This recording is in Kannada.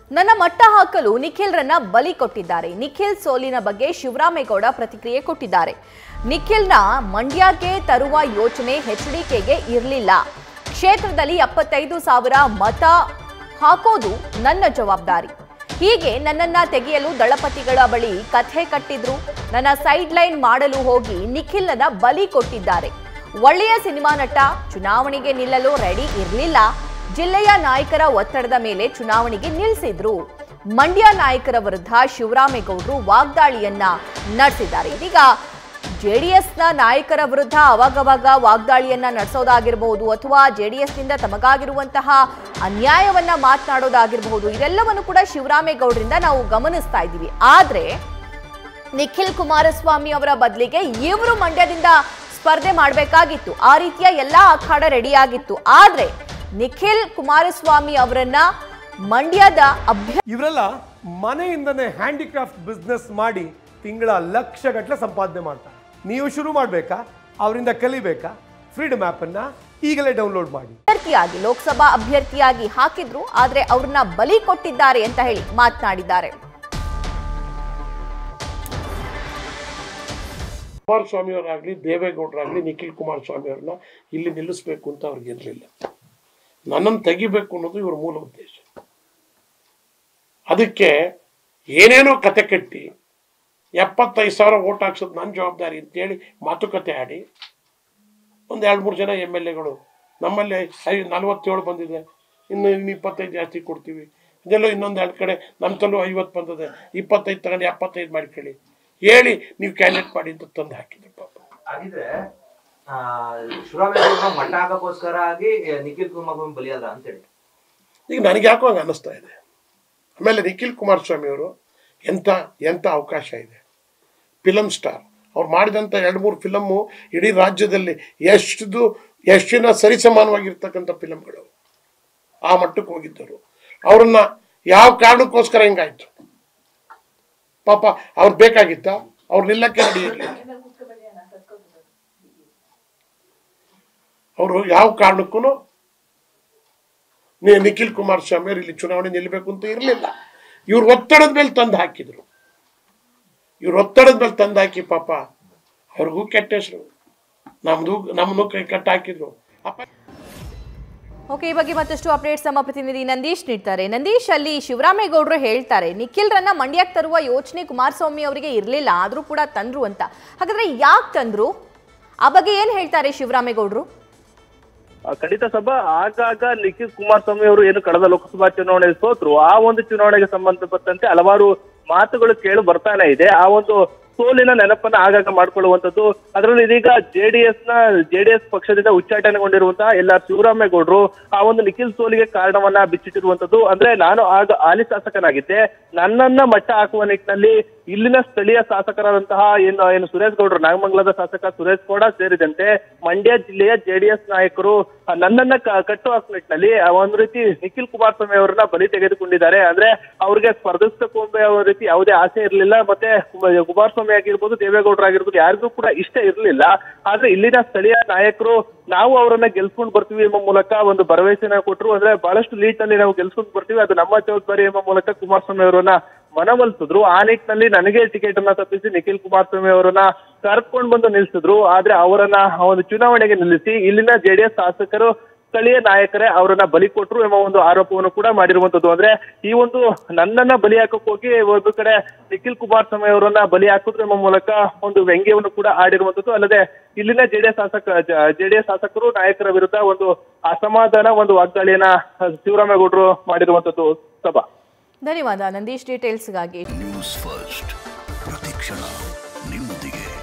ನನ್ನ ಮಟ್ಟ ಹಾಕಲು ನಿಖಿಲ್ರನ್ನ ಬಲಿ ಕೊಟ್ಟಿದ್ದಾರೆ ನಿಖಿಲ್ ಸೋಲಿನ ಬಗ್ಗೆ ಶಿವರಾಮೇಗೌಡ ಪ್ರತಿಕ್ರಿಯೆ ಕೊಟ್ಟಿದ್ದಾರೆ ನಿಖಿಲ್ನ ಮಂಡ್ಯಕ್ಕೆ ತರುವ ಯೋಚನೆ ಎಚ್ಡಿಕೆಗೆ ಇರಲಿಲ್ಲ ಕ್ಷೇತ್ರದಲ್ಲಿ ಎಪ್ಪತ್ತೈದು ಸಾವಿರ ಮತ ಹಾಕೋದು ನನ್ನ ಜವಾಬ್ದಾರಿ ಹೀಗೆ ನನ್ನನ್ನ ತೆಗೆಯಲು ದಳಪತಿಗಳ ಬಳಿ ಕಥೆ ಕಟ್ಟಿದ್ರು ನನ್ನ ಸೈಡ್ ಲೈನ್ ಮಾಡಲು ಹೋಗಿ ನಿಖಿಲ್ನ ಬಲಿ ಕೊಟ್ಟಿದ್ದಾರೆ ಒಳ್ಳೆಯ ಸಿನಿಮಾ ನಟ ಚುನಾವಣೆಗೆ ನಿಲ್ಲಲು ರೆಡಿ ಇರಲಿಲ್ಲ ಜಿಲ್ಲೆಯ ನಾಯಕರ ಒತ್ತಡದ ಮೇಲೆ ಚುನಾವಣೆಗೆ ನಿಲ್ಲಿಸಿದ್ರು ಮಂಡ್ಯ ನಾಯಕರ ವಿರುದ್ಧ ಶಿವರಾಮೇಗೌಡರು ವಾಗ್ದಾಳಿಯನ್ನ ನಡೆಸಿದ್ದಾರೆ ಇದೀಗ ಜೆಡಿಎಸ್ನ ನಾಯಕರ ವಿರುದ್ಧ ಅವಾಗವಾಗ ವಾಗ್ದಾಳಿಯನ್ನ ನಡೆಸೋದಾಗಿರಬಹುದು ಅಥವಾ ಜೆಡಿಎಸ್ನಿಂದ ತಮಗಾಗಿರುವಂತಹ ಅನ್ಯಾಯವನ್ನ ಮಾತನಾಡೋದಾಗಿರಬಹುದು ಇದೆಲ್ಲವನ್ನು ಕೂಡ ಶಿವರಾಮೇಗೌಡರಿಂದ ನಾವು ಗಮನಿಸ್ತಾ ಇದ್ದೀವಿ ಆದ್ರೆ ನಿಖಿಲ್ ಕುಮಾರಸ್ವಾಮಿ ಅವರ ಬದಲಿಗೆ ಇವರು ಮಂಡ್ಯದಿಂದ ಸ್ಪರ್ಧೆ ಮಾಡಬೇಕಾಗಿತ್ತು ಆ ರೀತಿಯ ಎಲ್ಲಾ ಅಖಾಡ ರೆಡಿಯಾಗಿತ್ತು ಆದ್ರೆ ನಿಖಿಲ್ ಕುಮಾರಸ್ವಾಮಿ ಅವರನ್ನ ಮಂಡ್ಯದ ಅಭ್ಯ ಇವರೆಲ್ಲ ಮನೆಯಿಂದನೇ ಹ್ಯಾಂಡಿಕ್ರಾಫ್ಟ್ ಬಿಸ್ನೆಸ್ ಮಾಡಿ ತಿಂಗಳ ಲಕ್ಷ ಗಟ್ಟಲೆ ಸಂಪಾದನೆ ಮಾಡ್ತಾರೆ ನೀವು ಶುರು ಮಾಡಬೇಕಾ ಅವರಿಂದ ಕಲಿಬೇಕಾ ಫ್ರೀಡಮ್ ಆ್ಯಪನ್ನು ಈಗಲೇ ಡೌನ್ಲೋಡ್ ಮಾಡಿ ಅಭ್ಯರ್ಥಿಯಾಗಿ ಲೋಕಸಭಾ ಅಭ್ಯರ್ಥಿಯಾಗಿ ಹಾಕಿದ್ರು ಆದ್ರೆ ಅವ್ರನ್ನ ಬಲಿ ಕೊಟ್ಟಿದ್ದಾರೆ ಅಂತ ಹೇಳಿ ಮಾತನಾಡಿದ್ದಾರೆ ಕುಮಾರಸ್ವಾಮಿ ಅವರಾಗಲಿ ದೇವೇಗೌಡರಾಗಲಿ ನಿಖಿಲ್ ಕುಮಾರಸ್ವಾಮಿ ಅವ್ರನ್ನ ಇಲ್ಲಿ ನಿಲ್ಲಿಸ್ಬೇಕು ಅಂತ ಅವ್ರಿಗೆ ಇರಲಿಲ್ಲ ನನ್ನನ್ನು ತೆಗಿಬೇಕು ಅನ್ನೋದು ಇವ್ರ ಮೂಲ ಉದ್ದೇಶ ಅದಕ್ಕೆ ಏನೇನೋ ಕತೆ ಕಟ್ಟಿ ಎಪ್ಪತ್ತೈದು ಸಾವಿರ ಓಟ್ ಹಾಕ್ಸೋದು ನನ್ನ ಜವಾಬ್ದಾರಿ ಅಂತೇಳಿ ಮಾತುಕತೆ ಆಡಿ ಒಂದು ಎರಡು ಮೂರು ಜನ ಎಮ್ ಎಲ್ ಎಗಳು ನಮ್ಮಲ್ಲಿ ಐ ನಲವತ್ತೇಳು ಬಂದಿದೆ ಇನ್ನು ಇನ್ನು ಇಪ್ಪತ್ತೈದು ಜಾಸ್ತಿ ಕೊಡ್ತೀವಿ ಇದೆಲ್ಲೋ ಇನ್ನೊಂದು ಎರಡು ಕಡೆ ನಮ್ಮ ತಲೂ ಐವತ್ತು ಬಂದಿದೆ ಇಪ್ಪತ್ತೈದು ತಗೊಂಡು ಎಪ್ಪತ್ತೈದು ಮಾಡ್ಕೊಳ್ಳಿ ಹೇಳಿ ನೀವು ಕ್ಯಾಂಡಿಡೇಟ್ ಮಾಡಿ ಅಂತ ತಂದು ಹಾಕಿದ್ರು ಪಾಪ ಹಾಗಿದ್ರೆ ಆ, ಶಿವರಾಮೇಗೌಡರ ಮಟ್ಟ ಹಾಕಕ್ಕೋಸ್ಕರ ಆಗಿ ನಿಖಿಲ್ ಕುಮಾರಸ್ವಾಮಿ ಬಲಿಯಾದ್ರ ಅಂತೇಳಿ ಈಗ ನನಗೆ ಯಾಕೋ ಹಂಗೆ ಅನ್ನಿಸ್ತಾ ಇದೆ ಆಮೇಲೆ ನಿಖಿಲ್ ಕುಮಾರಸ್ವಾಮಿ ಅವರು ಎಂಥ ಎಂಥ ಅವಕಾಶ ಇದೆ ಫಿಲಮ್ ಸ್ಟಾರ್ ಅವ್ರು ಮಾಡಿದಂಥ ಎರಡು ಮೂರು ಫಿಲಮ್ಮು ಇಡೀ ರಾಜ್ಯದಲ್ಲಿ ಎಷ್ಟು ಎಷ್ಟಿನ ಸರಿಸಮಾನವಾಗಿರ್ತಕ್ಕಂಥ ಫಿಲಮ್ಗಳು ಆ ಮಟ್ಟಕ್ಕೆ ಹೋಗಿದ್ದರು ಅವ್ರನ್ನ ಯಾವ ಕಾರಣಕ್ಕೋಸ್ಕರ ಹಿಂಗಾಯ್ತು ಪಾಪ ಅವ್ರು ಬೇಕಾಗಿತ್ತ ಅವ್ರು ನಿಲ್ಲಕ್ಕೆ ರೆಡಿ ಇರಲಿಲ್ಲ ಅವರು ಯಾವ ಕಾರಣಕ್ಕೂ ನೀ ನಿಖಿಲ್ ಕುಮಾರಸ್ವಾಮಿ ಅವರು ಇಲ್ಲಿ ಚುನಾವಣೆ ನಿಲ್ಲಬೇಕು ಅಂತ ಇರಲಿಲ್ಲ ಇವ್ರು ಒತ್ತಡದ ಮೇಲೆ ತಂದು ಹಾಕಿದ್ರು ಇವ್ರು ಒತ್ತಡದ ಮೇಲೆ ತಂದು ಹಾಕಿ ಪಾಪ ಅವ್ರಿಗೂ ಕೆಟ್ಟ ಹೆಸರು ನಮ್ದು ನಮ್ಮನ್ನು ಕೈ ಕಟ್ಟ ಹಾಕಿದ್ರು ಅಪ್ಪ ಓಕೆ ಈ ಬಗ್ಗೆ ಮತ್ತಷ್ಟು ಅಪ್ಡೇಟ್ಸ್ ನಮ್ಮ ಪ್ರತಿನಿಧಿ ನಂದೀಶ್ ನೀಡ್ತಾರೆ ನಂದೀಶ್ ಅಲ್ಲಿ ಶಿವರಾಮೇಗೌಡರು ಹೇಳ್ತಾರೆ ನಿಖಿಲ್ರನ್ನ ಮಂಡ್ಯಕ್ಕೆ ತರುವ ಯೋಚನೆ ಕುಮಾರಸ್ವಾಮಿ ಅವರಿಗೆ ಇರಲಿಲ್ಲ ಆದ್ರೂ ಕೂಡ ತಂದ್ರು ಅಂತ ಹಾಗಾದ್ರೆ ಯಾಕೆ ತಂದ್ರು ಆ ಬಗ್ಗೆ ಏನ್ ಹೇಳ್ತಾರೆ ಶಿವರಾಮೇಗೌಡರು ಆ, ಖಂಡಿತ ಸಭಾ ಆಗಾಗ ನಿಖಿಲ್ ಕುಮಾರಸ್ವಾಮಿ ಅವರು ಏನು ಕಳೆದ ಲೋಕಸಭಾ ಚುನಾವಣೆ ಸೋತ್ರು ಆ ಒಂದು ಚುನಾವಣೆಗೆ ಸಂಬಂಧಪಟ್ಟಂತೆ ಹಲವಾರು ಮಾತುಗಳು ಕೇಳು ಬರ್ತಾನೆ ಇದೆ ಆ ಒಂದು ಸೋಲಿನ ನೆನಪನ್ನ ಆಗಾಗ ಮಾಡ್ಕೊಳ್ಳುವಂತದ್ದು ಅದರಲ್ಲಿ ಇದೀಗ ಜೆಡಿಎಸ್ ನ ಜೆಡಿಎಸ್ ಪಕ್ಷದಿಂದ ಉಚ್ಚಾಟನೆಗೊಂಡಿರುವಂತಹ ಎಲ್ಲ ಶಿವರಾಮೇಗೌಡರು ಆ ಒಂದು ನಿಖಿಲ್ ಸೋಲಿಗೆ ಕಾರಣವನ್ನ ಬಿಚ್ಚಿಟ್ಟಿರುವಂತದ್ದು ಅಂದ್ರೆ ನಾನು ಆಗ ಹಾಲಿ ಶಾಸಕನಾಗಿದ್ದೆ ನನ್ನನ್ನ ಮಟ್ಟ ಹಾಕುವ ನಿಟ್ಟಿನಲ್ಲಿ ಇಲ್ಲಿನ ಸ್ಥಳೀಯ ಶಾಸಕರಾದಂತಹ ಏನು ಏನು ಸುರೇಶ್ ಗೌಡರು ನಾಗಮಂಗಲದ ಶಾಸಕ ಸುರೇಶ್ ಗೌಡ ಸೇರಿದಂತೆ ಮಂಡ್ಯ ಜಿಲ್ಲೆಯ ಜೆಡಿಎಸ್ ನಾಯಕರು ಆ, ನನ್ನನ್ನ ಕ- ಕಟ್ಟು ಹಾಕುವ ನಿಟ್ಟಿನಲ್ಲಿ ಆ ಒಂದು ರೀತಿ ನಿಖಿಲ್ ಕುಮಾರಸ್ವಾಮಿ ಅವರನ್ನ ಬಲಿ ತೆಗೆದುಕೊಂಡಿದ್ದಾರೆ ಅಂದ್ರೆ ಅವ್ರಿಗೆ ಸ್ಪರ್ಧಿಸಬೇಕು ಎಂಬ ಒಂದು ರೀತಿ ಯಾವುದೇ ಆಸೆ ಇರಲಿಲ್ಲ ಮತ್ತೆ ಕುಮ- ಕುಮಾರಸ್ವಾಮಿ ಆಗಿರ್ಬೋದು ದೇವೇಗೌಡರು ಆಗಿರ್ಬೋದು ಯಾರಿಗೂ ಕೂಡ ಇಷ್ಟ ಇರಲಿಲ್ಲ ಆದ್ರೆ ಇಲ್ಲಿನ ಸ್ಥಳೀಯ ನಾಯಕರು ನಾವು ಅವರನ್ನ ಗೆಲ್ಸ್ಕೊಂಡು ಬರ್ತೀವಿ ಎಂಬ ಮೂಲಕ ಒಂದು ಭರವಸೆನ ಕೊಟ್ಟರು ಅಂದ್ರೆ ಬಹಳಷ್ಟು ಲೀಡ್ ನಲ್ಲಿ ನಾವು ಗೆಲ್ಸ್ಕೊಂಡು ಬರ್ತೀವಿ ಅದು ನಮ್ಮ ಜವಾಬ್ದಾರಿ ಎಂಬ ಮೂಲಕ ಕುಮಾರಸ್ವಾಮಿ ಅವರನ್ನ ಮನವೊಲಿಸಿದ್ರು ಆ ನಿಟ್ಟಿನಲ್ಲಿ ನನಗೆ ಟಿಕೆಟ್ ಅನ್ನ ತಪ್ಪಿಸಿ ನಿಖಿಲ್ ಕುಮಾರಸ್ವಾಮಿ ಅವರನ್ನ ಕರ್ಕೊಂಡು ಬಂದು ನಿಲ್ಸಿದ್ರು ಆದ್ರೆ ಅವರನ್ನ ಆ ಒಂದು ಚುನಾವಣೆಗೆ ನಿಲ್ಲಿಸಿ ಇಲ್ಲಿನ ಜೆಡಿಎಸ್ ಶಾಸಕರು ಸ್ಥಳೀಯ ನಾಯಕರೇ ಅವರನ್ನ ಬಲಿ ಕೊಟ್ರು ಎಂಬ ಒಂದು ಆರೋಪವನ್ನು ಕೂಡ ಮಾಡಿರುವಂತದ್ದು ಅಂದ್ರೆ ಈ ಒಂದು ನನ್ನನ್ನ ಬಲಿ ಹಾಕಕ್ ಹೋಗಿ ಒಂದು ಕಡೆ ನಿಖಿಲ್ ಕುಮಾರಸ್ವಾಮಿ ಅವರನ್ನ ಬಲಿ ಹಾಕಿದ್ರು ಎಂಬ ಮೂಲಕ ಒಂದು ವ್ಯಂಗ್ಯವನ್ನು ಕೂಡ ಆಡಿರುವಂತದ್ದು ಅಲ್ಲದೆ ಇಲ್ಲಿನ ಜೆಡಿಎಸ್ ಶಾಸಕ ಜೆಡಿಎಸ್ ಶಾಸಕರು ನಾಯಕರ ವಿರುದ್ಧ ಒಂದು ಅಸಮಾಧಾನ ಒಂದು ವಾಗ್ದಾಳಿಯನ್ನ ಶಿವರಾಮೇಗೌಡರು ಮಾಡಿರುವಂತದ್ದು ಸಭಾ ಧನ್ಯವಾದ ನಂದೀಶ್ ಡೀಟೇಲ್ಸ್ಗಾಗಿ ನ್ಯೂಸ್ ಫಸ್ಟ್ ಪ್ರತಿಕ್ಷಣ ನಿಮ್ಮೊಂದಿಗೆ